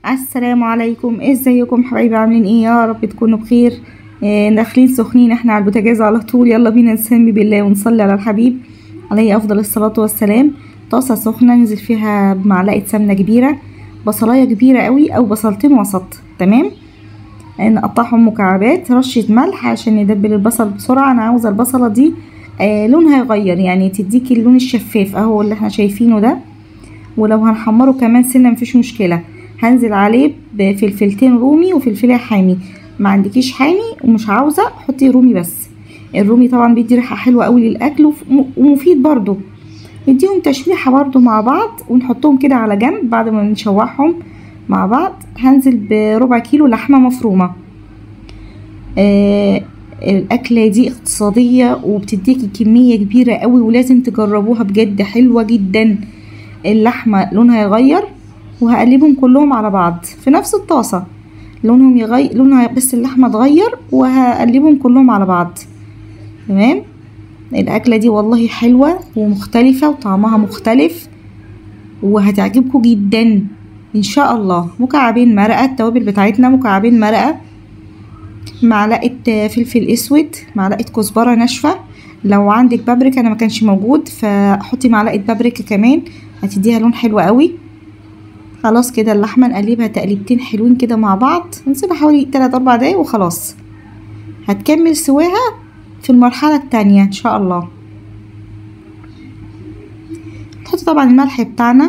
السلام عليكم ازيكم حبايبي عاملين ايه يا رب تكونوا بخير آه، داخلين سخنين احنا على البوتاجاز على طول يلا بينا نسمي بالله ونصلي على الحبيب عليه افضل الصلاه والسلام طاسه سخنه ننزل فيها بمعلقه سمنه كبيره بصلايه كبيره قوي او بصلتين وسط تمام آه، نقطعهم مكعبات رشه ملح عشان ندبل البصل بسرعه انا عاوزه البصله دي آه لونها يغير يعني تديكي اللون الشفاف اهو اللي احنا شايفينه ده ولو هنحمره كمان سنه مفيش مشكله هنزل عليه بفلفلتين رومي وفلفله حامي ما عندكيش حامي ومش عاوزه حطي رومي بس الرومي طبعا بيدي ريحه حلوه قوي للاكل وف- ومفيد برضو نديهم تشويحه برضو مع بعض ونحطهم كده على جنب بعد ما نشوحهم مع بعض هنزل بربع كيلو لحمه مفرومه آه الاكله دي اقتصاديه وبتديكي كميه كبيره قوي ولازم تجربوها بجد حلوه جدا اللحمه لونها يغير وهقلبهم كلهم على بعض في نفس الطاسه لونهم يغير لونها بس اللحمه اتغير وهقلبهم كلهم على بعض تمام الاكله دي والله حلوه ومختلفه وطعمها مختلف وهتعجبكم جدا ان شاء الله مكعبين مرقه التوابل بتاعتنا مكعبين مرقه معلقه فلفل اسود معلقه كزبره ناشفه لو عندك بابريكا انا ما كانش موجود فحطي معلقه بابريكا كمان هتديها لون حلو قوي خلاص كده اللحمه نقلبها تقليبتين حلوين كده مع بعض نسيبها حوالي 3 4 دقايق وخلاص هتكمل سواها في المرحله التانية ان شاء الله نحط طبعا الملح بتاعنا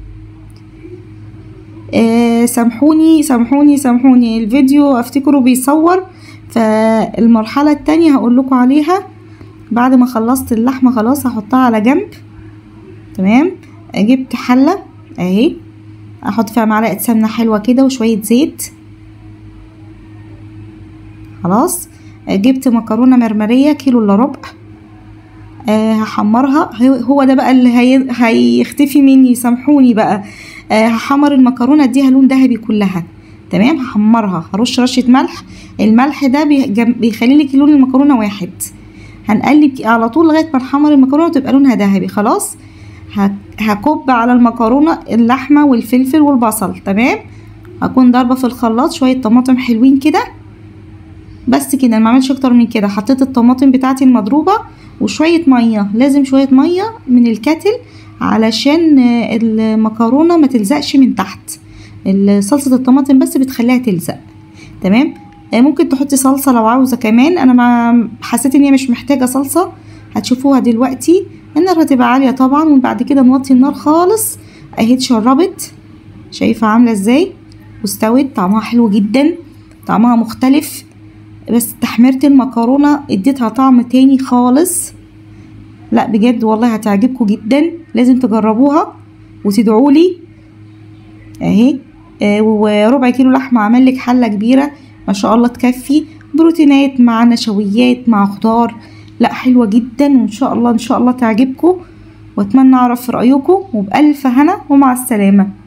آه سامحوني سامحوني سامحوني الفيديو افتكره بيصور فالمرحله التانية هقول لكم عليها بعد ما خلصت اللحمه خلاص هحطها على جنب تمام جبت حله اهي احط فيها معلقه سمنه حلوه كده وشويه زيت خلاص جبت مكرونه مرمريه كيلو الا ربع أه هحمرها هو ده بقى اللي هي... هيختفي مني سامحوني بقى أه هحمر المكرونه اديها لون ذهبي كلها تمام هحمرها هرش رشه ملح الملح ده بيخلي لك لون المكرونه واحد هنقلب على طول لغايه ما نحمر المكرونه وتبقى لونها ذهبي خلاص هكب على المكرونه اللحمه والفلفل والبصل تمام هكون ضاربه في الخلاط شويه طماطم حلوين كده بس كده ما اعملش اكتر من كده حطيت الطماطم بتاعتي المضروبه وشويه ميه لازم شويه ميه من الكاتل علشان المكرونه ما تلزقش من تحت صلصه الطماطم بس بتخليها تلزق تمام ممكن تحطي صلصه لو عاوزه كمان انا ما حسيت ان هي مش محتاجه صلصه هتشوفوها دلوقتي النار هتبقى عاليه طبعا وبعد كده نوطي النار خالص اهي اتشربت شايفه عامله ازاي واستوت طعمها حلو جدا طعمها مختلف بس تحميرة المكرونة اديتها طعم تاني خالص لا بجد والله هتعجبكم جدا لازم تجربوها وتدعولي اهي آه وربع كيلو لحمة عمل لك حلة كبيرة ما شاء الله تكفي بروتينات مع نشويات مع خضار لا حلوة جدا وان شاء الله ان شاء الله تعجبكم واتمنى اعرف رأيكم وبألف هنا ومع السلامة